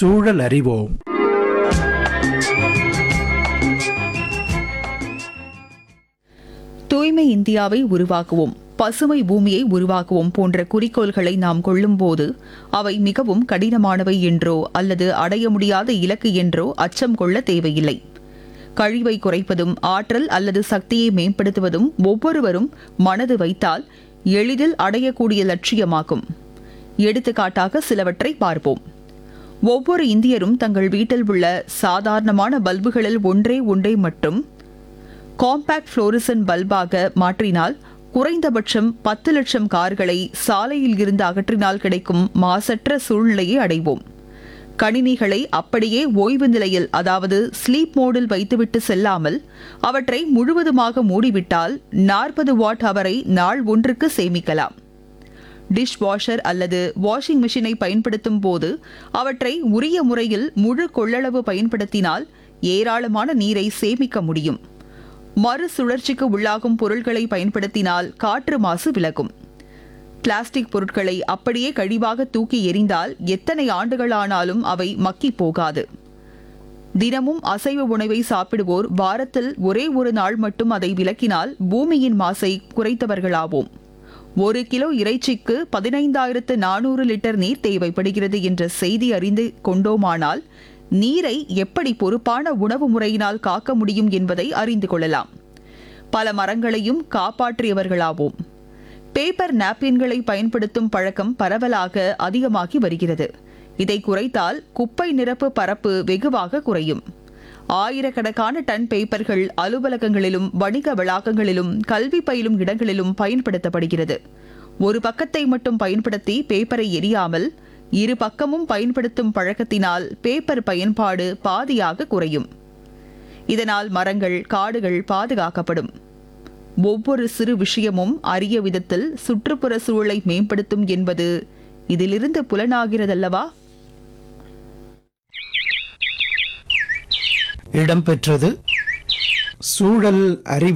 சூழல் அறிவோம் தூய்மை இந்தியாவை உருவாக்குவோம் பசுமை பூமியை உருவாக்குவோம் போன்ற குறிக்கோள்களை நாம் கொள்ளும்போது அவை மிகவும் கடினமானவை என்றோ அல்லது அடைய முடியாத இலக்கு என்றோ அச்சம் கொள்ள தேவையில்லை கழிவை குறைப்பதும் ஆற்றல் அல்லது சக்தியை மேம்படுத்துவதும் ஒவ்வொருவரும் மனது வைத்தால் எளிதில் அடையக்கூடிய லட்சியமாகும் எடுத்துக்காட்டாக சிலவற்றை பார்ப்போம் ஒவ்வொரு இந்தியரும் தங்கள் வீட்டில் உள்ள சாதாரணமான பல்புகளில் ஒன்றே ஒன்றை மட்டும் காம்பேக்ட் ஃப்ளோரசன் பல்பாக மாற்றினால் குறைந்தபட்சம் பத்து லட்சம் கார்களை சாலையில் இருந்து அகற்றினால் கிடைக்கும் மாசற்ற சூழ்நிலையை அடைவோம் கணினிகளை அப்படியே ஓய்வு நிலையில் அதாவது ஸ்லீப் மோடில் வைத்துவிட்டு செல்லாமல் அவற்றை முழுவதுமாக மூடிவிட்டால் நாற்பது வாட் அவரை நாள் ஒன்றுக்கு சேமிக்கலாம் டிஷ் வாஷர் அல்லது வாஷிங் மிஷினை பயன்படுத்தும் போது அவற்றை உரிய முறையில் முழு கொள்ளளவு பயன்படுத்தினால் ஏராளமான நீரை சேமிக்க முடியும் மறுசுழற்சிக்கு உள்ளாகும் பொருட்களை பயன்படுத்தினால் காற்று மாசு விலகும் பிளாஸ்டிக் பொருட்களை அப்படியே கழிவாக தூக்கி எறிந்தால் எத்தனை ஆண்டுகளானாலும் அவை மக்கி போகாது தினமும் அசைவ உணவை சாப்பிடுவோர் வாரத்தில் ஒரே ஒரு நாள் மட்டும் அதை விலக்கினால் பூமியின் மாசை குறைத்தவர்களாவோம் ஒரு கிலோ இறைச்சிக்கு பதினைந்தாயிரத்து நானூறு லிட்டர் நீர் தேவைப்படுகிறது என்ற செய்தி அறிந்து கொண்டோமானால் நீரை எப்படி பொறுப்பான உணவு முறையினால் காக்க முடியும் என்பதை அறிந்து கொள்ளலாம் பல மரங்களையும் காப்பாற்றியவர்களாவோம் பேப்பர் நாப்கின்களை பயன்படுத்தும் பழக்கம் பரவலாக அதிகமாகி வருகிறது இதை குறைத்தால் குப்பை நிரப்பு பரப்பு வெகுவாக குறையும் ஆயிரக்கணக்கான டன் பேப்பர்கள் அலுவலகங்களிலும் வணிக வளாகங்களிலும் கல்வி பயிலும் இடங்களிலும் பயன்படுத்தப்படுகிறது ஒரு பக்கத்தை மட்டும் பயன்படுத்தி பேப்பரை எரியாமல் இரு பக்கமும் பயன்படுத்தும் பழக்கத்தினால் பேப்பர் பயன்பாடு பாதியாக குறையும் இதனால் மரங்கள் காடுகள் பாதுகாக்கப்படும் ஒவ்வொரு சிறு விஷயமும் அரிய விதத்தில் சுற்றுப்புற சூழலை மேம்படுத்தும் என்பது இதிலிருந்து புலனாகிறதல்லவா இடம்பெற்றது சூழல் அறிவு